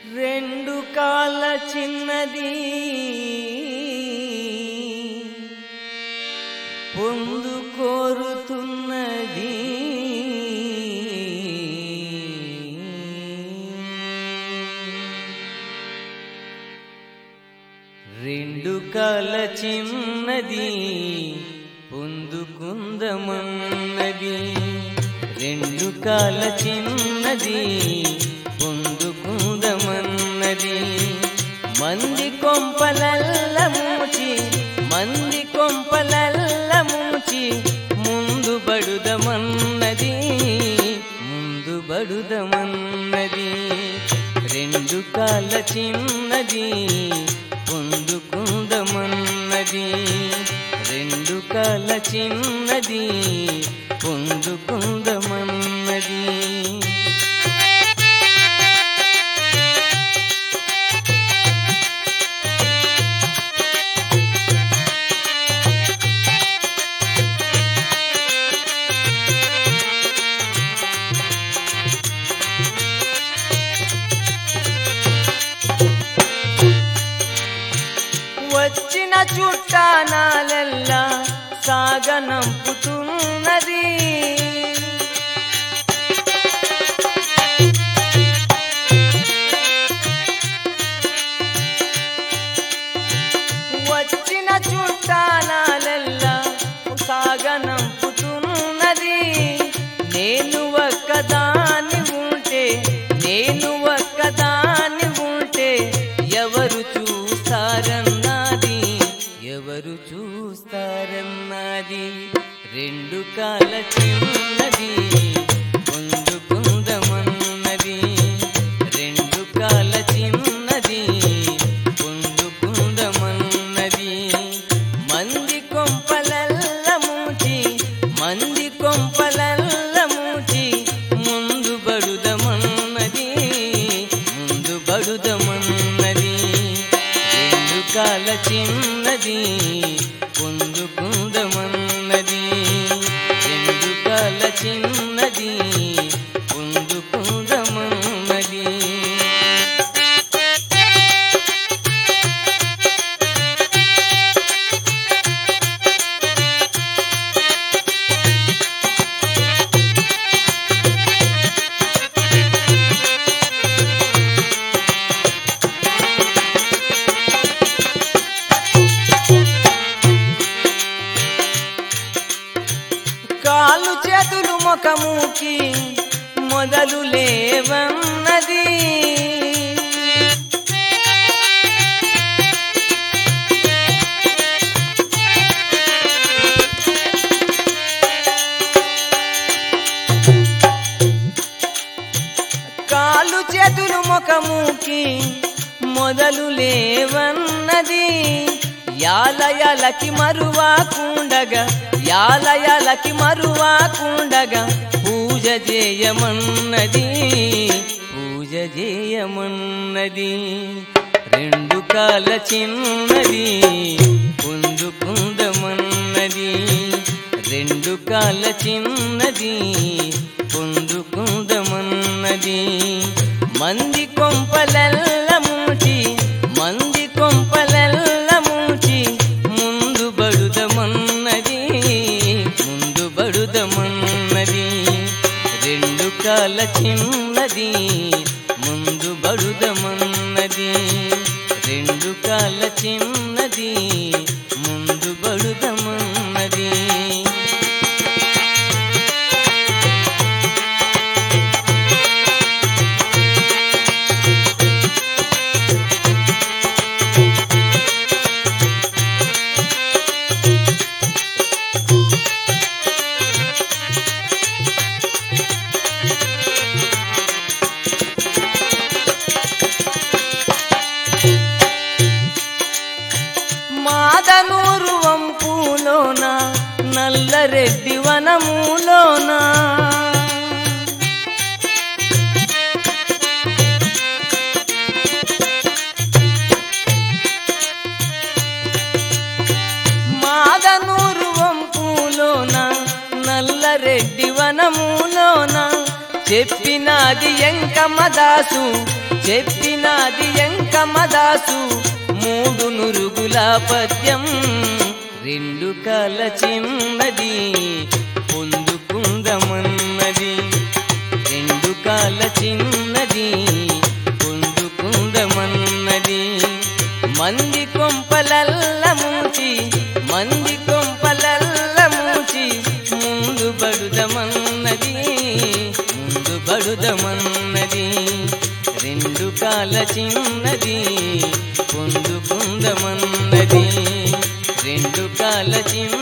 రెండు కాళ్ళ చిన్నది పొందు కోరుతున్నది రెండు కాళ్ళ చిన్నది పొందుకుందమన్నది రెండు కాళ్ళ చిన్నది పొందుకుందమన్నది మంది కొంపలల్ల మూచి మంది కొంపలల్ల మూచి ముందు బడుదమన్నది ముందు బడుదమన్నది రెండు కాళ్ళ చిన్నది పొందుకుందమన్నది రెండు కాళ్ళ చిన్నది పొందుకుందమన్నది వచ్చిన చుట్టానాలెల్లా సాగనంపుతున్నది వచ్చిన చుట్టానాలెల్లా సాగనంపుతున్నది నేను ఒక్కదాని ఉంటే నేను ఒక్కదాని ఉంటే ఎవరు చూస్తారన్నది ఎవరు చూస్తారన్నది రెండు కాల చిన్నది పొందుకుందమన్నది రెండు కాల చిన్నది పొందుకుందమన్నది మంది కొంపలల్ల మూచి మంది కొంపలల్ల మూచి ముందు బడుదమన్నది ముందు బడుదమన్నది రెండు కాల చిన్నది పొందుకుందమన్నది రెండు కాల చిన్నది పొందుకుందమన్నది కాలు చేతులు ముఖముకి మొదలు లేవన్నది కాలు చేతులు ముఖముకి మొదలు లేవన్నది యాలయాలకి మరువాకుండగా యాలయాలకి మరువాకుండగా పూజ చేయమన్నది పూజ చేయమన్నది రెండు కాల చిన్నది పొందుకుందమన్నది రెండు కాల చిన్నది పొందుకుందమన్నది మంది కొంపలల్ల మూచి మంది కొంపలల్ల మూచి ముందు బడుదమన్నది ముందు బడుదమన్నది రెండు కాల చిన్నది ముందు బడుదమన్నది రెండు కాల చిన్నది ముందు బడుదమన్నది మాదనూరు వంపులోన నల్లరెడ్డి వనములోన మాదనూరు వంపులోన నల్లరెడ్డి వనములోన చెప్పినాది ఎంకమదాసు చెప్పినాది ఎంకమదాసు మూడు నురుగుల పద్యం రెండు కాల చిన్నది పొందుకుందమన్నది రెండు కాల చిన్నది పొందుకుందమన్నది మంది కొంపలల్ల మూచి మంది కొంపలల్ల మూచి ముందు బడుదమన్నది ముందు బడుదమన్నది రెండు కాల చిన్నది పొందుకుందమన్నది రెండు కాల చిన్న